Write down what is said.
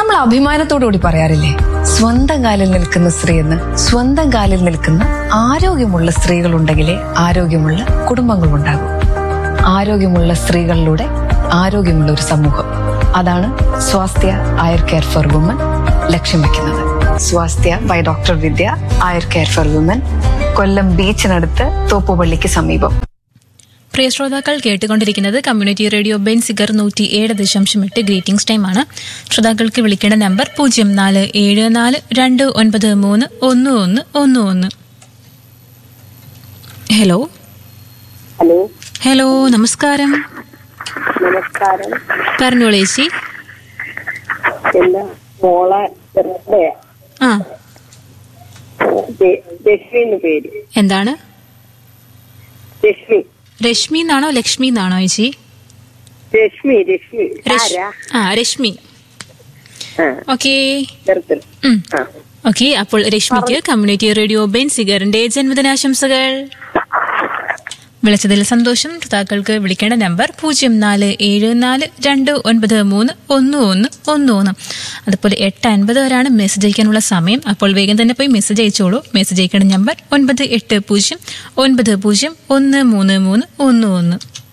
നമ്മൾ അഭിമാനത്തോടുകൂടി പറയാറില്ലേ സ്വന്തം കാലിൽ നിൽക്കുന്ന സ്ത്രീ എന്ന് സ്വന്തം കാലിൽ നിൽക്കുന്ന ആരോഗ്യമുള്ള സ്ത്രീകൾ ഉണ്ടെങ്കിലേ ആരോഗ്യമുള്ള കുടുംബങ്ങൾ ഉണ്ടാകും ആരോഗ്യമുള്ള സ്ത്രീകളിലൂടെ ആരോഗ്യമുള്ള ഒരു സമൂഹം അതാണ് Swasthya Ayur care for woman ലക്ഷ്യം വെക്കുന്നത് Swasthya by doctor Vidya Ayur care for woman Kollam ബീച്ചിനടുത്ത് തോപ്പുപള്ളിക്ക് സമീപം പ്രിയ ശ്രോതാക്കൾ കേട്ടുകൊണ്ടിരിക്കുന്നത് കമ്മ്യൂണിറ്റി റേഡിയോ ബെൻസിഗർ നൂറ്റി ഏഴ് ദശാംശം എട്ട് ഗ്രീറ്റിംഗ്സ് ടൈമാണ് ശ്രോതാക്കൾക്ക് വിളിക്കേണ്ട നമ്പർ പൂജ്യം നാല് ഏഴ് നാല് രണ്ട് ഒൻപത് മൂന്ന് ഒന്ന് ഒന്ന് ഒന്ന് ഒന്ന് ഹലോ ഹലോ ഹലോ നമസ്കാരം നമസ്കാരം പറഞ്ഞോളൂ ചേച്ചി എന്റെ മോളെ ബർത്ത്ഡേ ആ രശ്മി എന്ന് പേര് എന്താണ് രശ്മി രശ്മി എന്നാണോ ലക്ഷ്മി എന്നാണോ ചേച്ചി രശ്മി രശ്മി രശ്- ആരാ ആ രശ്മി ആ ഓക്കേ ബർത്ത്ഡേ ഉം. ആ ഓക്കെ അപ്പോൾ രശ്മിക്ക് കമ്മ്യൂണിറ്റി റേഡിയോ ബെൻസിഗറിന്റെ ജന്മദിനാശംസകൾ വിളിച്ചതിൽ സന്തോഷം ശ്രോതാക്കൾക്ക് വിളിക്കേണ്ട നമ്പർ പൂജ്യം നാല് ഏഴ് നാല് രണ്ട് ഒൻപത് മൂന്ന് ഒന്ന് ഒന്ന് ഒന്ന് ഒന്ന് അതുപോലെ എട്ട് അൻപത് വരെയാണ് മെസ്സേജ് അയക്കാനുള്ള സമയം അപ്പോൾ വേഗം തന്നെ പോയി മെസ്സേജ് അയച്ചോളൂ മെസ്സേജ് അയക്കേണ്ട നമ്പർ ഒൻപത് എട്ട് പൂജ്യം ഒൻപത് പൂജ്യം ഒന്ന് മൂന്ന് മൂന്ന് ഒന്ന് ഒന്ന്